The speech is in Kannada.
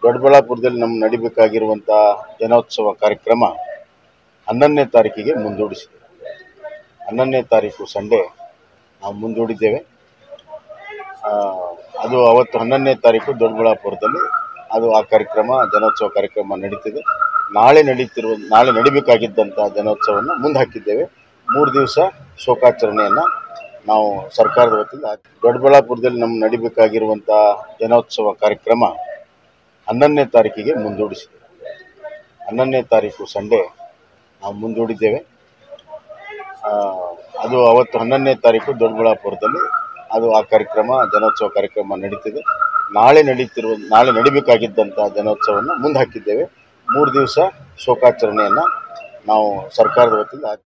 ದೊಡ್ಡಬಳ್ಳಾಪುರದಲ್ಲಿ ನಮ್ಮ ನಡಿಬೇಕಾಗಿರುವಂಥ ಜನೋತ್ಸವ ಕಾರ್ಯಕ್ರಮ ಹನ್ನೊಂದನೇ ತಾರೀಕಿಗೆ ಮುಂದೂಡಿಸಿದೆ ಹನ್ನೊಂದನೇ ತಾರೀಕು ಸಂಡೇ ನಾವು ಮುಂದೂಡಿದ್ದೇವೆ ಆ, ಅದು ಅವತ್ತು ಹನ್ನೊಂದನೇ ತಾರೀಕು ದೊಡ್ಡಬಳ್ಳಾಪುರದಲ್ಲಿ ಅದು ಆ ಕಾರ್ಯಕ್ರಮ ಜನೋತ್ಸವ ಕಾರ್ಯಕ್ರಮ ನಡೀತಿದೆ ನಾಳೆ ನಡೀತಿರುವ ನಾಳೆ ನಡಿಬೇಕಾಗಿದ್ದಂಥ ಜನೋತ್ಸವವನ್ನು ಮುಂದೆ ಹಾಕಿದ್ದೇವೆ ಮೂರು ದಿವಸ ಶೋಕಾಚರಣೆಯನ್ನು ನಾವು ಸರ್ಕಾರದ ವತಿಯಿಂದ ಹಾಕಿ- ದೊಡ್ಡಬಳ್ಳಾಪುರದಲ್ಲಿ ನಮ್ಮ ನಡಿಬೇಕಾಗಿರುವಂಥ ಜನೋತ್ಸವ ಕಾರ್ಯಕ್ರಮ ಹನ್ನೊಂದನೇ ತಾರೀಕಿಗೆ ಮುಂದೂಡಿಸಿದೆ ಹನ್ನೊಂದನೇ ತಾರೀಕು ಸಂಡೇ ನಾವು ಮುಂದೂಡಿದ್ದೇವೆ ಆ, ಅದು ಅವತ್ತು ಹನ್ನೊಂದನೇ ತಾರೀಕು ದೊಡ್ಡಬಳ್ಳಾಪುರದಲ್ಲಿ ಅದು ಆ ಕಾರ್ಯಕ್ರಮ ಜನೋತ್ಸವ ಕಾರ್ಯಕ್ರಮ ನಡೀತಿದೆ ನಾಳೆ ನಡೀತಿರುವ ನಾಳೆ ನಡಿಬೇಕಾಗಿದ್ದಂಥ ಜನೋತ್ಸವವನ್ನು ಮುಂದೆ ಹಾಕಿದ್ದೇವೆ ಮೂರು ದಿವಸ ಶೋಕಾಚರಣೆಯನ್ನು ನಾವು ಸರ್ಕಾರದ ವತಿಯಿಂದ ಹಾಕಿ-